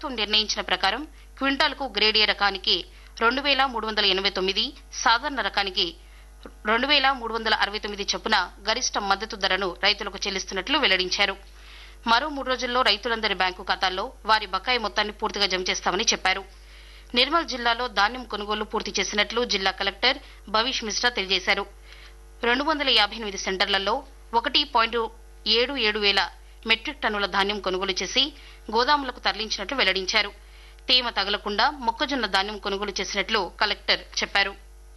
ప్రభుత్వం నిర్ణయించిన ప్రకారం క్వింటాల్కు గ్రేడ్ ఏ రకానికి రెండు వేల మూడు వందల ఎనభై తొమ్మిది సాధారణ రకానికి రెండు వేల మూడు వందల అరవై తొమ్మిది చొప్పున గరిష్ట మద్దతు ధరను రైతులకు చెల్లిస్తున్నట్లు వెల్లడించారు మరో మూడు రోజుల్లో రైతులందరి బ్యాంకు ఖాతాల్లో వారి బకాయి మొత్తాన్ని పూర్తిగా జమ చేస్తామని చెప్పారు నిర్మల్ జిల్లాలో ధాన్యం కొనుగోలు పూర్తి చేసినట్లు జిల్లా కలెక్టర్ భవిష్ మిశ్రా తెలియజేశారు రెండు వందల యాభై ఎనిమిది సెంటర్లలో ఒకటి పాయింట్ ఏడు ఏడు వేల మెట్రిక్ టన్నుల ధాన్యం కొనుగోలు చేసి గోదాములకు తరలించినట్లు వెల్లడించారు తేమ తగలకుండా మొక్కజొన్న ధాన్యం కొనుగోలు చేసినట్లు కలెక్టర్ చెప్పారు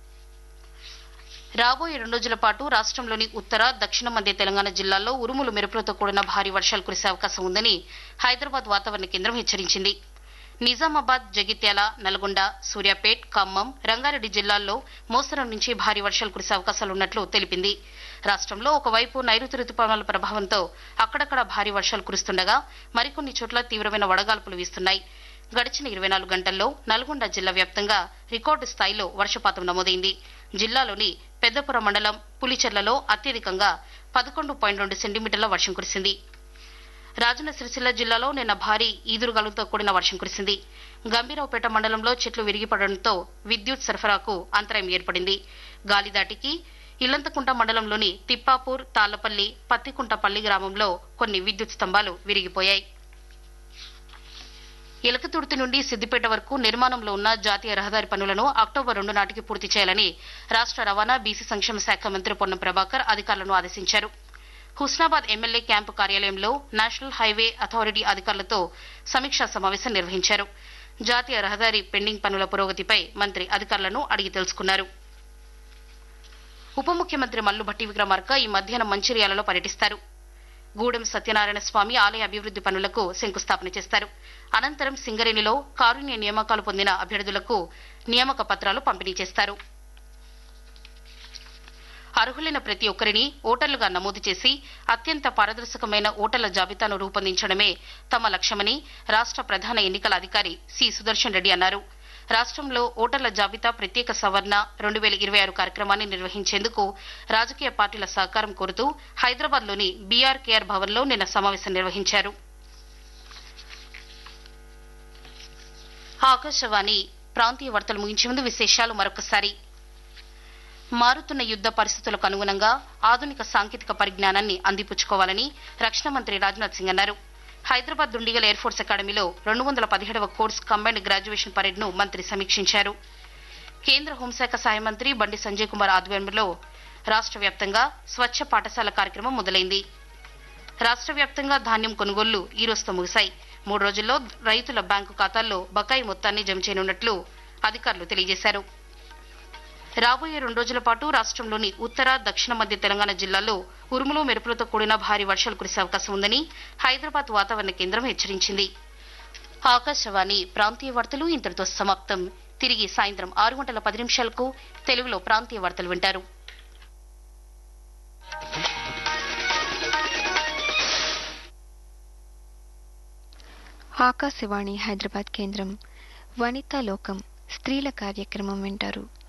రాబోయే రెండు రోజుల పాటు రాష్ట్రంలోని ఉత్తర దక్షిణ మధ్య తెలంగాణ జిల్లాల్లో ఉరుములు మెరుపులతో కూడిన భారీ వర్షాలు కురిసే అవకాశం ఉందని హైదరాబాద్ వాతావరణ కేంద్రం హెచ్చరించింది నిజామాబాద్ జగిత్యాల నల్గొండ సూర్యాపేట్ ఖమ్మం రంగారెడ్డి జిల్లాల్లో మోస్తరు నుంచి భారీ వర్షాలు కురిసే అవకాశాలున్నట్లు తెలిపింది రాష్ట్రంలో ఒకవైపు నైరుతి రుతుపవనాల ప్రభావంతో అక్కడక్కడ భారీ వర్షాలు కురుస్తుండగా మరికొన్ని చోట్ల తీవ్రమైన వడగాల్పులు వీస్తున్నాయి గడిచిన ఇరవై నాలుగు గంటల్లో నల్గొండ జిల్లా వ్యాప్తంగా రికార్డు స్థాయిలో వర్షపాతం నమోదైంది జిల్లాలోని పెద్దపుర మండలం పులిచెర్లలో అత్యధికంగా పదకొండు పాయింట్ రెండు సెంటీమీటర్ల వర్షం కురిసింది రాజన్న సిరిసిల్ల జిల్లాలో నిన్న భారీ ఈదురుగాలులతో కూడిన వర్షం కురిసింది గంభీరావుపేట మండలంలో చెట్లు విరిగిపడడంతో విద్యుత్ సరఫరాకు అంతరాయం ఏర్పడింది గాలిదాటికి ఇల్లంతకుంట మండలంలోని తిప్పాపూర్ తాళ్లపల్లి పత్తికుంటపల్లి గ్రామంలో కొన్ని విద్యుత్ స్తంభాలు విరిగిపోయాయి ఎలకతుర్తి నుండి సిద్దిపేట వరకు నిర్మాణంలో ఉన్న జాతీయ రహదారి పనులను అక్టోబర్ రెండు నాటికి పూర్తి చేయాలని రాష్ట్ర రవాణా బీసీ సంక్షేమ శాఖ మంత్రి పొన్నం ప్రభాకర్ అధికారులను ఆదేశించారు హుస్నాబాద్ ఎమ్మెల్యే క్యాంపు కార్యాలయంలో నేషనల్ హైవే అథారిటీ అధికారులతో సమీక్షా సమావేశం నిర్వహించారు జాతీయ రహదారి పెండింగ్ పనుల పురోగతిపై మంత్రి అధికారులను అడిగి తెలుసుకున్నారు ఉప ముఖ్యమంత్రి మల్లుభట్టి విక్రమార్క ఈ మధ్యాహ్నం మంచిర్యాలలో పర్యటిస్తారు గూడెం సత్యనారాయణ స్వామి ఆలయ అభివృద్ది పనులకు శంకుస్థాపన చేస్తారు అనంతరం సింగరేణిలో కారుణ్య నియామకాలు పొందిన అభ్యర్థులకు నియామక పత్రాలు పంపిణీ చేస్తారు అర్హులైన ప్రతి ఒక్కరిని ఓటర్లుగా నమోదు చేసి అత్యంత పారదర్శకమైన ఓటర్ల జాబితాను రూపొందించడమే తమ లక్ష్యమని రాష్ట్ర ప్రధాన ఎన్నికల అధికారి సి సుదర్శన్ రెడ్డి అన్నారు రాష్ట్రంలో ఓటర్ల జాబితా ప్రత్యేక సవరణ రెండు వేల ఇరవై ఆరు కార్యక్రమాన్ని నిర్వహించేందుకు రాజకీయ పార్టీల సహకారం కోరుతూ హైదరాబాద్లోని బీఆర్కేఆర్ భవన్లో నిన్న సమావేశం నిర్వహించారు ఆకాశవాణి ప్రాంతీయ వార్తలు ముగించే ముందు విశేషాలు మరొకసారి మారుతున్న యుద్ద పరిస్థితులకు అనుగుణంగా ఆధునిక సాంకేతిక పరిజ్ఞానాన్ని అందిపుచ్చుకోవాలని రక్షణ మంత్రి రాజ్నాథ్ సింగ్ అన్నారు హైదరాబాద్ దుండిగల్ ఎయిర్ ఫోర్స్ అకాడమీలో రెండు వందల పదిహేడవ కోర్స్ కంబైన్డ్ గ్రాడ్యుయేషన్ పరేడ్ ను మంత్రి సమీక్షించారు కేంద్ర హోంశాఖ సహాయ మంత్రి బండి సంజయ్ కుమార్ ఆధ్వర్యంలో రాష్ట్ర వ్యాప్తంగా స్వచ్ఛ పాఠశాల కార్యక్రమం మొదలైంది రాష్ట్ర వ్యాప్తంగా ధాన్యం కొనుగోళ్లు ఈ రోజుతో ముగిశాయి మూడు రోజుల్లో రైతుల బ్యాంకు ఖాతాల్లో బకాయి మొత్తాన్ని జమ చేయనున్నట్లు అధికారులు తెలియజేశారు రాబోయే రెండు రోజుల పాటు రాష్ట్రంలోని ఉత్తర దక్షిణ మధ్య తెలంగాణ జిల్లాల్లో ఉరుములు మెరుపులతో కూడిన భారీ వర్షాలు కురిసే అవకాశం ఉందని హైదరాబాద్ వాతావరణ కేంద్రం హెచ్చరించింది ఆకాశవాణి ప్రాంతీయ వార్తలు ఇంతటితో సమాప్తం తిరిగి సాయంత్రం ఆరు గంటల పది నిమిషాలకు తెలుగులో ప్రాంతీయ వార్తలు వింటారు ఆకాశవాణి హైదరాబాద్ కేంద్రం వనితా లోకం స్త్రీల కార్యక్రమం వింటారు